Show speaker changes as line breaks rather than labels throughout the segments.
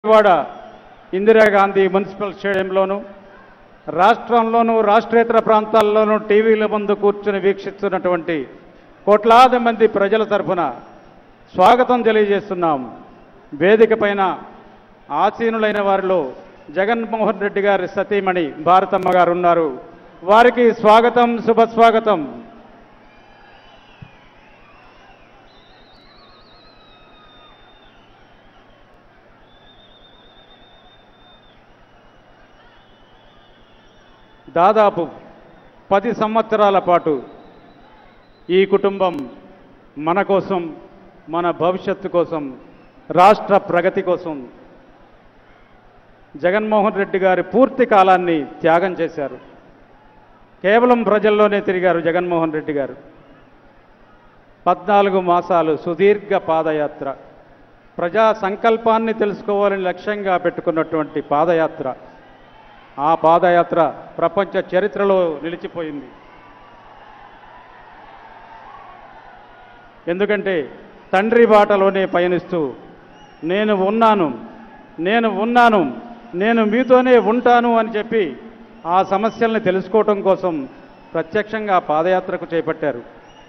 Vijayawada Indira Gandhi municipal స్టేడియంలోను రాష్ట్రంలోనూ రాష్ట్రేతర ప్రాంతాల్లోనూ టీవీల ముందు కూర్చుని వీక్షిస్తున్నటువంటి కోట్లాది మంది ప్రజల తరఫున స్వాగతం తెలియజేస్తున్నాం వేదిక పైన ఆసీనులైన వారిలో జగన్మోహన్ రెడ్డి గారి సతీమణి భారతమ్మ గారు ఉన్నారు వారికి స్వాగతం శుభస్వాగతం దాదాపు పది సంవత్సరాల పాటు ఈ కుటుంబం మన కోసం మన భవిష్యత్తు కోసం రాష్ట్ర ప్రగతి కోసం జగన్మోహన్ రెడ్డి గారి పూర్తి కాలాన్ని త్యాగం చేశారు కేవలం ప్రజల్లోనే తిరిగారు జగన్మోహన్ రెడ్డి గారు పద్నాలుగు మాసాలు సుదీర్ఘ పాదయాత్ర ప్రజా సంకల్పాన్ని తెలుసుకోవాలని లక్ష్యంగా పెట్టుకున్నటువంటి పాదయాత్ర ఆ పాదయాత్ర ప్రపంచ చరిత్రలో నిలిచిపోయింది ఎందుకంటే తండ్రి బాటలోనే పయనిస్తూ నేను ఉన్నాను నేను ఉన్నాను నేను మీతోనే ఉంటాను అని చెప్పి ఆ సమస్యల్ని తెలుసుకోవటం కోసం ప్రత్యక్షంగా పాదయాత్రకు చేపట్టారు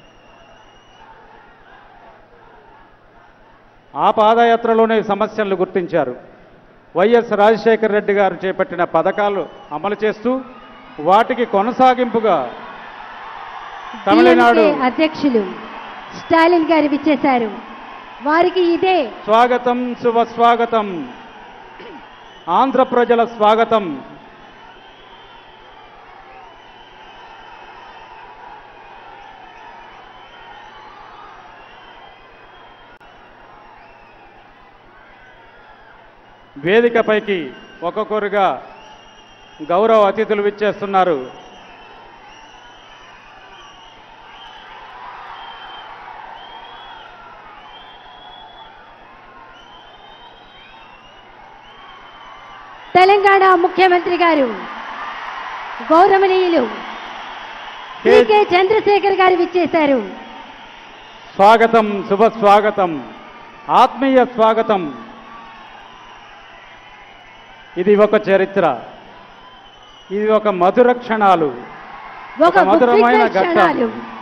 ఆ పాదయాత్రలోనే సమస్యలను గుర్తించారు వైఎస్ రాజశేఖర రెడ్డి గారు చేపట్టిన పథకాలు అమలు చేస్తూ వాటికి కొనసాగింపుగా తమిళనాడు
DMK అధ్యక్షులు స్టాలిన్ గారు విచ్చేశారు వారికి ఇదే
స్వాగతం శుభ స్వాగతం ఆంధ్ర ప్రజల స్వాగతం వేదికపైకి ఒక్కొక్కరుగా గౌరవ అతిథులు విచ్చేస్తున్నారు
తెలంగాణ ముఖ్యమంత్రి గారు గౌరవనీయులు శ్రీ కె చంద్రశేఖర్ గారు విచ్చేశారు
స్వాగతం శుభ స్వాగతం ఆత్మీయ స్వాగతం ఇది ఒక చరిత్ర ఇది ఒక మధుర క్షణాలు
ఒక
ఒక మధురమైన
ఉద్విగ్న
ఘట్టం.
క్షణాలు